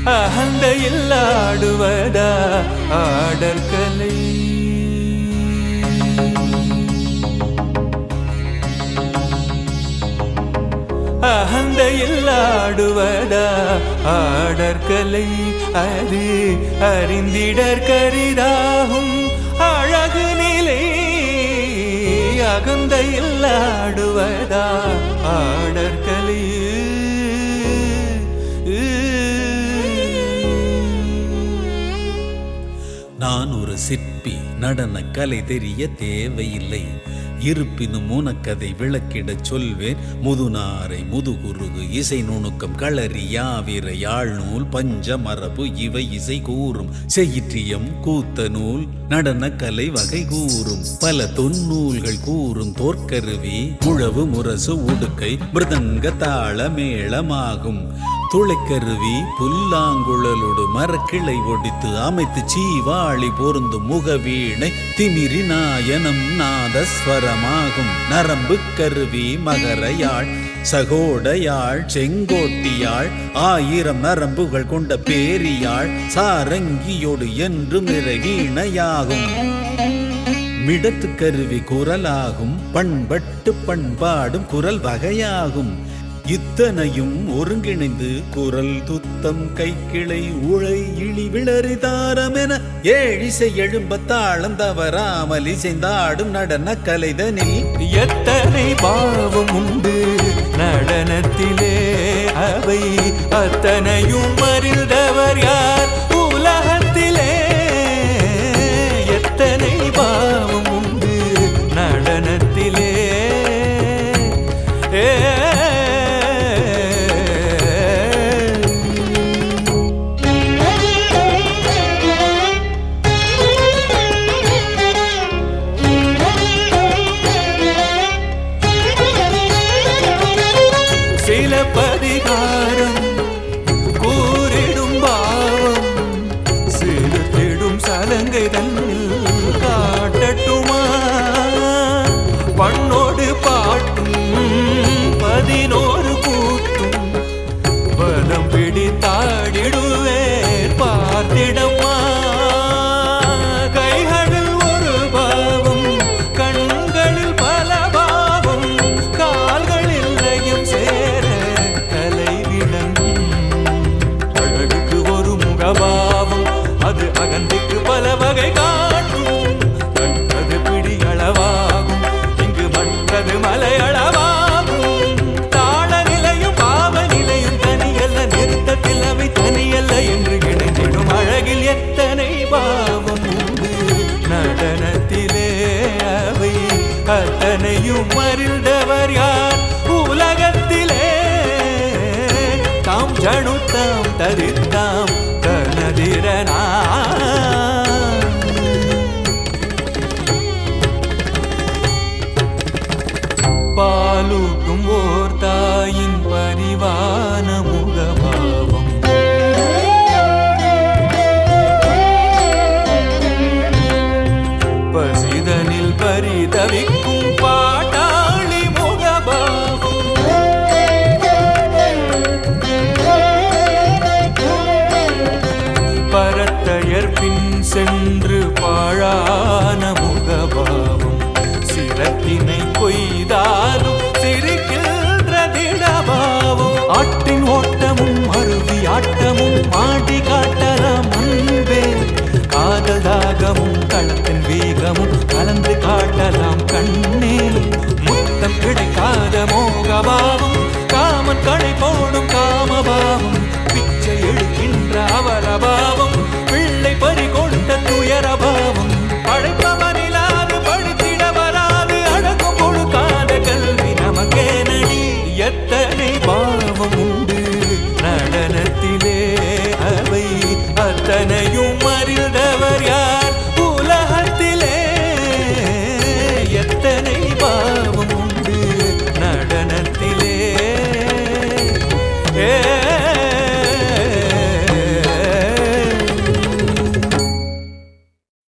அகந்தையில் ஆடுவதா ஆடற்கலை அகந்தையில் ஆடுவதா ஆடற்கலை அது அறிந்திடற் கரிதாகும் அழகு நிலை அகந்தையில் ஆடுவதா ஆடற்கலை நான் ஒரு சிற்பி நடன கலை தெரிய தேவையில்லை இருப்பினும் உனக்கதை விளக்கிடச் சொல்வேன் முதுநாரை முதுகுருகு இசை நுணுக்கம் களரி யாவிர யாழ்நூல் பஞ்ச மரபு இவை இசை கூறும் செயிற்றியம் கூத்த நூல் நடன கலை வகை கூறும் பல தொன்னூல்கள் கூறும் தோற்கருவி முழவு முரசு உடுக்கை மிருதங்க தாள மேளமாகும் துளைக்கருவி புல்லாங்குழலோடு மரக்கிளை ஒடித்து அமைத்து சீவாளி பொருந்தும் முகவீணை திமிரி நாயனம் நாதஸ்வரமாகும் நரம்பு கருவி மகர யாழ் சகோட யாழ் செங்கோட்டியாழ் ஆயிரம் நரம்புகள் கொண்ட பேரியாழ் சாரங்கியோடு என்றும் நிறைவீணையாகும் மிடத்து கருவி குரலாகும் பண்பட்டு பண்பாடும் குரல் வகையாகும் இத்தனையும் ஒருங்கிணைந்து குரல் துத்தம் கைக்கிளை உழை இழி விளறி தாரமென ஏழிசை எழும்ப தாளம் தவறாமல் இசைந்தாடும் நடன கலைதனில் எத்தனை பாவம் உண்டு நடனத்திலே அவை அத்தனையும் அறிந்தவர் யார் உலகத்திலே எத்தனை பாவம் உண்டு நடனத்திலே ஏ சில பதிகாரம் கூறிடும் பாவம் சிறுத்திடும் சலங்கை தன்னில் காட்டட்டுமா பண்ணோடு பாட்டும் பதினோரு கூட்டும் பதம் பிடித்தாடிடுவேன் பார்த்திடம்மா கைகளில் ஒரு பாவம் கண்களில் பல பாவம் கால்களில் லயம் சேர கலை விளங்கும் அழகுக்கு ஒரு முகபாவம் அது அகந்திக்கு பல வகை காட்டும் கண்டது பிடி அளவாகும் இங்கு மற்றது மலையளவாகும் தாள நிலையும் பாவ நிலையும் தனியல்ல நிறுத்தத்தில் அவை தனியல்ல என்று இணைந்திடும் அழகில் எத்தனை பாவம் உண்டு நடனத்திலே அவை அத்தனையும் அறிந்தவர் யார் உலகத்திலே தாம் ஜணுத்தாம் தரித்தாம் தனதிரனா பாலூட்டும் ஓர் தாயின் பரிவான முகபாவம் பசிதனில் பரிதவிக்கும் பாட்டாளி முகபாவம் பரத்தையர் பின் சென்று பாழான முகபாவம் சிரத்தினை கொய்தாலும் சிரிக்கின்ற திடபாவம் ஆட்டின் ஓட்டமும் அருவி ஆட்டமும் ஆடி காட்டலாம் அன்பே காதல் தாகமும் களத்தின் வேகமும் கலந்து காட்டலாம் கண்ணே முத்தம் கிடைக்காத மோகபாவம் காமன் கடை